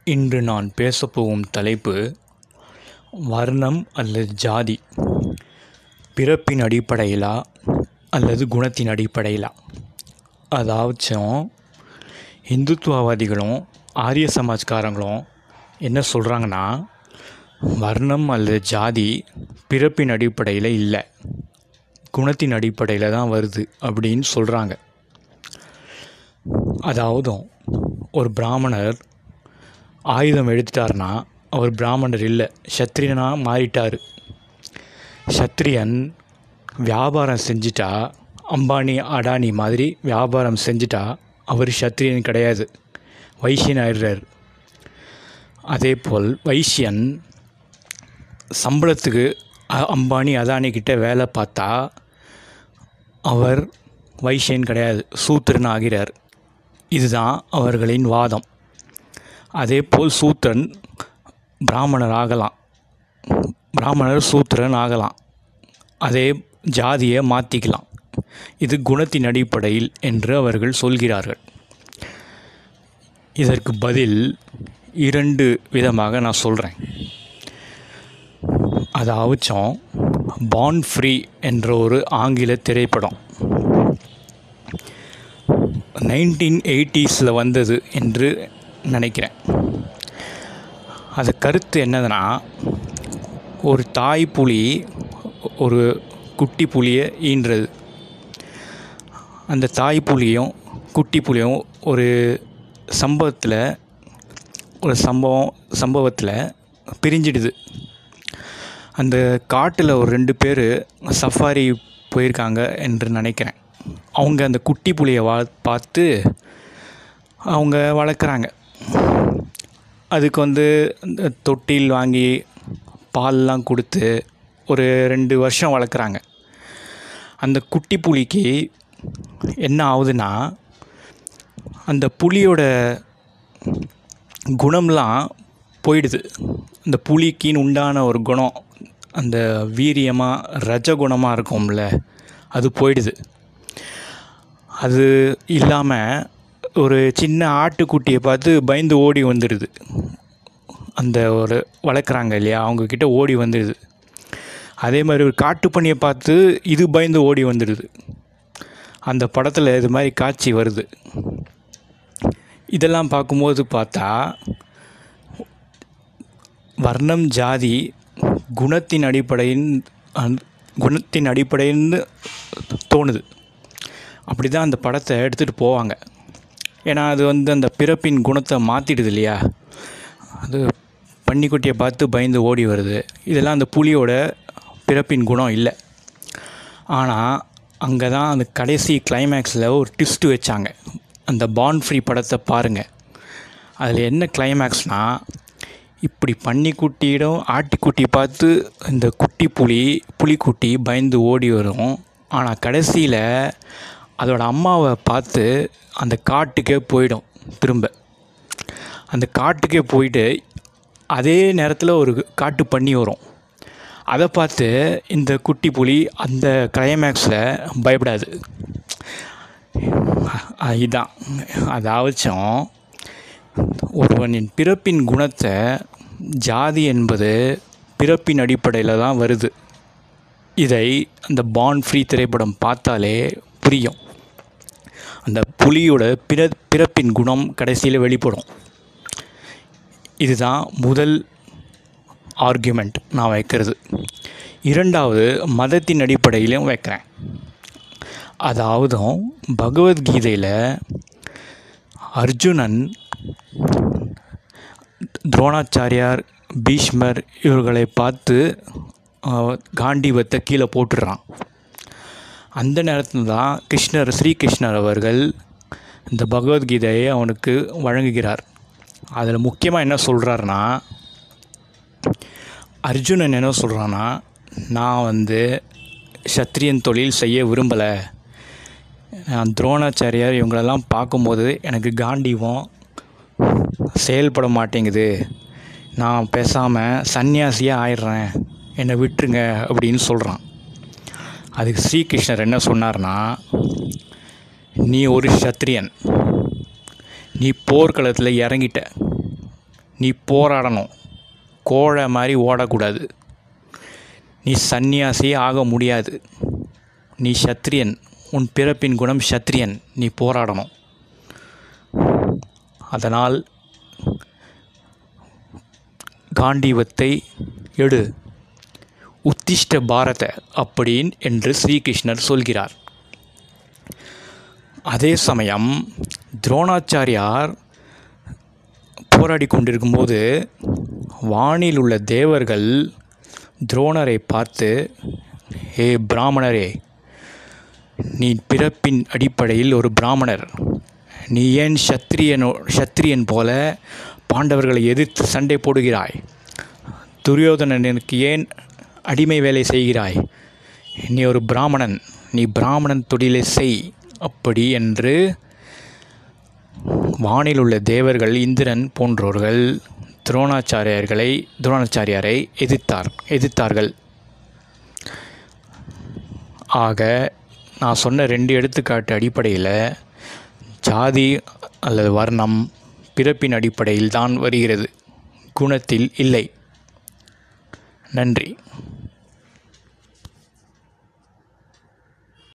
இன்று நான் பேசப்போகும் தலைப்பு வர்ணம் அல்லது ஜாதி பிறப்பின் அடிப்படையிலா அல்லது குணத்தின் அடிப்படையிலா அதாச்சும் இந்துத்துவவாதிகளும் ஆரிய சமாஜ்காரங்களும் என்ன சொல்கிறாங்கன்னா வர்ணம் அல்லது ஜாதி பிறப்பின் அடிப்படையில் இல்லை குணத்தின் அடிப்படையில் தான் வருது அப்படின்னு சொல்கிறாங்க அதாவது ஒரு பிராமணர் ஆயுதம் எடுத்துட்டார்னா அவர் பிராமணர் இல்லை சத்திரியனாக மாறிட்டார் சத்திரியன் வியாபாரம் செஞ்சிட்டா அம்பானி அடானி மாதிரி வியாபாரம் செஞ்சிட்டா அவர் சத்திரியன் கிடையாது வைசியன் ஆயிடுறார் அதே போல் வைசியன் சம்பளத்துக்கு அ- அம்பானி அதானி கிட்ட வேலை பார்த்தா அவர் வைசியன் கிடையாது சூத்திரன் ஆகிறார் இதுதான் அவர்களின் வாதம் அதே போல் சூத்திரன் பிராமணர் ஆகலாம் பிராமணர் சூத்திரன் ஆகலாம் அதே ஜாதியை மாற்றிக்கலாம் இது குணத்தின் அடிப்படையில் என்று அவர்கள் சொல்கிறார்கள் இதற்கு பதில் இரண்டு விதமாக நான் சொல்கிறேன் அதாவச்சும் பான் ஃப்ரீ என்ற ஒரு ஆங்கில திரைப்படம் நைன்டீன் எயிட்டிஸில் வந்தது என்று நினைக்கிறேன் அது கருத்து என்னதுன்னா ஒரு தாய் புலி ஒரு குட்டி புலியை ஈன்றது அந்த தாய் புலியும் குட்டி புலியும் ஒரு சம்பவத்தில் ஒரு சம்பவம் சம்பவத்தில் பிரிஞ்சிடுது அந்த காட்டில் ஒரு ரெண்டு பேர் சஃபாரி போயிருக்காங்க என்று நினைக்கிறேன் அவங்க அந்த குட்டி புலியை வா பார்த்து அவங்க வளர்க்குறாங்க அதுக்கு வந்து அந்த தொட்டில் வாங்கி பால்லாம் கொடுத்து ஒரு ரெண்டு வருஷம் வளர்க்குறாங்க அந்த குட்டி புலிக்கு என்ன ஆகுதுன்னா அந்த புலியோட குணம்லாம் போயிடுது அந்த புலிக்கின்னு உண்டான ஒரு குணம் அந்த வீரியமாக ரஜகுணமாக இருக்கும்ல அது போயிடுது அது இல்லாமல் ஒரு சின்ன ஆட்டுக்குட்டியை பார்த்து பயந்து ஓடி வந்துடுது அந்த ஒரு வளர்க்குறாங்க இல்லையா அவங்கக்கிட்ட ஓடி வந்துடுது அதே மாதிரி ஒரு காட்டுப்பண்ணியை பார்த்து இது பயந்து ஓடி வந்துடுது அந்த படத்தில் இது மாதிரி காட்சி வருது இதெல்லாம் பார்க்கும்போது பார்த்தா வர்ணம் ஜாதி குணத்தின் அடிப்படையின் அந்த குணத்தின் அடிப்படைன்னு தோணுது அப்படி தான் அந்த படத்தை எடுத்துகிட்டு போவாங்க ஏன்னா அது வந்து அந்த பிறப்பின் குணத்தை மாற்றிடுது இல்லையா அது பன்னிக்குட்டியை பார்த்து பயந்து ஓடி வருது இதெல்லாம் அந்த புலியோட பிறப்பின் குணம் இல்லை ஆனால் அங்கே தான் அந்த கடைசி கிளைமேக்ஸில் ஒரு ட்விஸ்ட்டு வச்சாங்க அந்த பான் ஃப்ரீ படத்தை பாருங்கள் அதில் என்ன கிளைமேக்ஸ்னால் இப்படி பன்னிக்குட்டியிடம் ஆட்டுக்குட்டி பார்த்து இந்த குட்டி புலி புலிக்குட்டி பயந்து ஓடி வரும் ஆனால் கடைசியில் அதோட அம்மாவை பார்த்து அந்த காட்டுக்கே போயிடும் திரும்ப அந்த காட்டுக்கே போயிட்டு அதே நேரத்தில் ஒரு காட்டு பன்னி வரும் அதை பார்த்து இந்த குட்டி புலி அந்த கிளைமேக்ஸில் பயப்படாது அ- இதுதான் அதாவச்சும் ஒருவனின் பிறப்பின் குணத்தை ஜாதி என்பது பிறப்பின் அடிப்படையில் தான் வருது இதை அந்த பான் ஃப்ரீ திரைப்படம் பார்த்தாலே புரியும் அந்த புலியோட பிற பிறப்பின் குணம் கடைசியில் வெளிப்படும் இதுதான் முதல் ஆர்கியூமெண்ட் நான் வைக்கிறது இரண்டாவது மதத்தின் அடிப்படையிலும் வைக்கிறேன் அதாவதும் பகவத்கீதையில் அர்ஜுனன் துரோணாச்சாரியார் பீஷ்மர் இவர்களை பார்த்து அஹ், காண்டீபத்தை கீழே போட்டுடுறான் அந்த நேரத்தில் தான் கிருஷ்ணர் ஸ்ரீகிருஷ்ணர் அவர்கள் இந்த பகவத்கீதையை அவனுக்கு வழங்குகிறார் அதில் முக்கியமாக என்ன சொல்கிறாருன்னா அர்ஜுனன் என்ன சொல்கிறான்னா நான் வந்து சத்திரியன் தொழில் செய்ய விரும்பலை நான் துரோணாச்சாரியார் இவங்களெல்லாம் பார்க்கும்போது எனக்கு காண்டீவம் செயல்பட மாட்டேங்குது நான் பேசாமல் சன்னியாசியாக ஆயிடுறேன் என்னை விட்டுருங்க அப்படின்னு சொல்கிறான் அதுக்கு ஸ்ரீகிருஷ்ணர் என்ன சொன்னார்னா நீ ஒரு சத்திரியன் நீ போர்க்களத்தில் இறங்கிட்ட நீ போராடணும் கோழை மாதிரி ஓடக்கூடாது நீ சந்நியாசியே ஆக முடியாது நீ சத்திரியன் உன் பிறப்பின் குணம் சத்திரியன் நீ போராடணும் அதனால் காண்டீவத்தை எடு உத்திஷ்ட பாரத அப்படின் என்று ஸ்ரீகிருஷ்ணர் சொல்கிறார் அதே சமயம் துரோணாச்சாரியார் போராடி கொண்டிருக்கும்போது வானில் உள்ள தேவர்கள் துரோணரை பார்த்து ஏ பிராமணரே நீ பிறப்பின் அடிப்படையில் ஒரு பிராமணர் நீ ஏன் சத்திரியனோ சத்திரியன் போல பாண்டவர்களை எதிர்த்து சண்டை போடுகிறாய் துரியோதனனுக்கு ஏன் அடிமை வேலை செய்கிறாய் நீ ஒரு பிராமணன் நீ பிராமணன் தொழிலை செய் அப்படி என்று வானில் உள்ள தேவர்கள் இந்திரன் போன்றோர்கள் துரோணாச்சாரியர்களை துரோணாச்சாரியாரை எதிர்த்தார் எதிர்த்தார்கள் ஆக நான் சொன்ன ரெண்டு எடுத்துக்காட்டு அடிப்படையில் ஜாதி அல்லது வர்ணம் பிறப்பின் அடிப்படையில் தான் வருகிறது குணத்தில் இல்லை நன்றி